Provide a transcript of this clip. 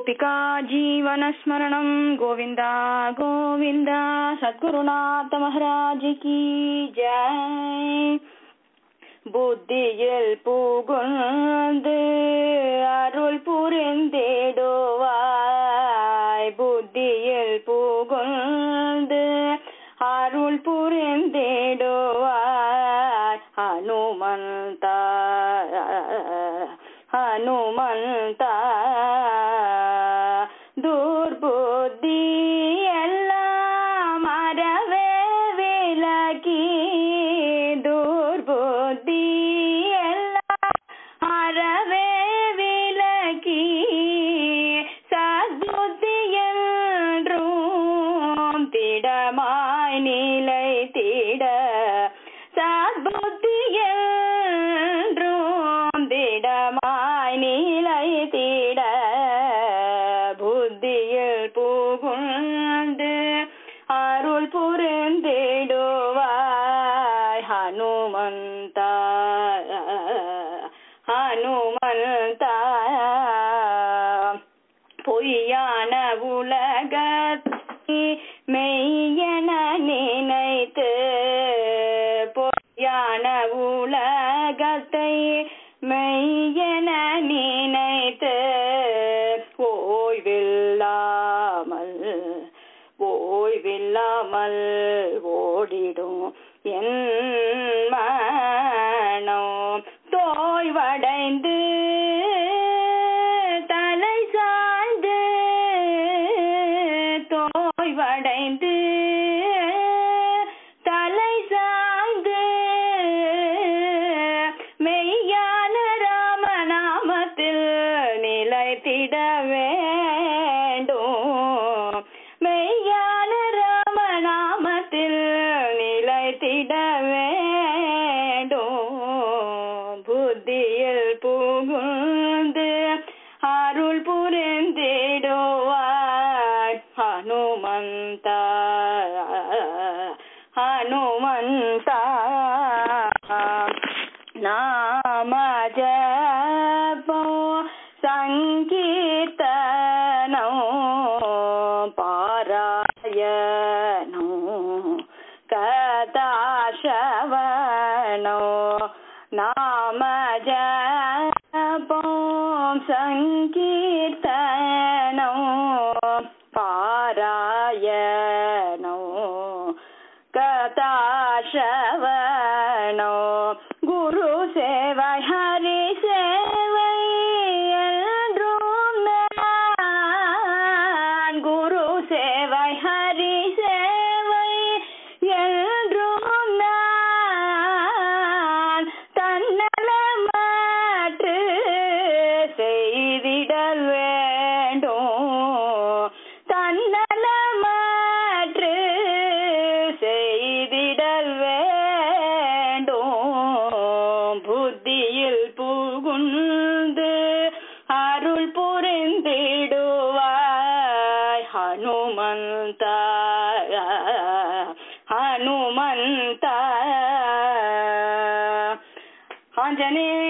गोपिका जीवनस्मरणं गोविन्द गोविन्द சத்குருநாத மகாராஜ் கி ஜெய் புத்தியில் புகுந்து அருள் புரிந்திடுவாய் புத்தியில் புகுந்து அருள் புரிந்திடுவாய் ஹனுமந்தா ஹனுமந்தா துர்புத்தி எல்லாம் அறவே விலகி துர்புத்தி எல்லாம் அறவே விலகி சத்புத்தி என்றும் திடமாய் நிலை திட சத்புத்தி என்றும் திடமாய் நிலை திட புத்தியில் புகுந்து அருள் புரிந்திடுவாய் ஹனுமந்தா ஹனுமந்தா பொய்யான உலகத்தை மெய்யென நினைத்து பொய்யான உலகத்தை மெய்யென நினைத்து ஓய்வில்லாமல் ஓய்வில்லாமல் ஓடிடும் என் மனம் தோய்வடைந்து தலை சாய்ந்து தோய்வடைந்து தலை சாய்ந்து மெய்யான ராமநாமத்தில் நிலைத்திட வேண்டும் மெய்யான ராமநாமத்தில் நிலைத்திட வேண்டும் புத்தியில் புகுந்து அருள் புரிந்திடுவாய் ஹனுமந்தா ஹனுமந்தா நாம ஜபோ சங்கீர்த்தனோ பாராயணோ கதாசவனோ நாம ஜபோ சங்கீர்த்தனோ பாராயணோ கதாசவனோ குரு சேவை ஹரி சேவை என்றும் நான் குரு சேவை ஹரி சேவை என்றும் நான் தன்னலமற்று செய்திடல் வேண்டும் தன்னலமற்று செய்திடல் வேண்டும் புத்தியில் புகுந்து அருள் புரிந்திடுவாய் ஹனுமந்தா ஹனுமந்தா ஆஞ்சநேய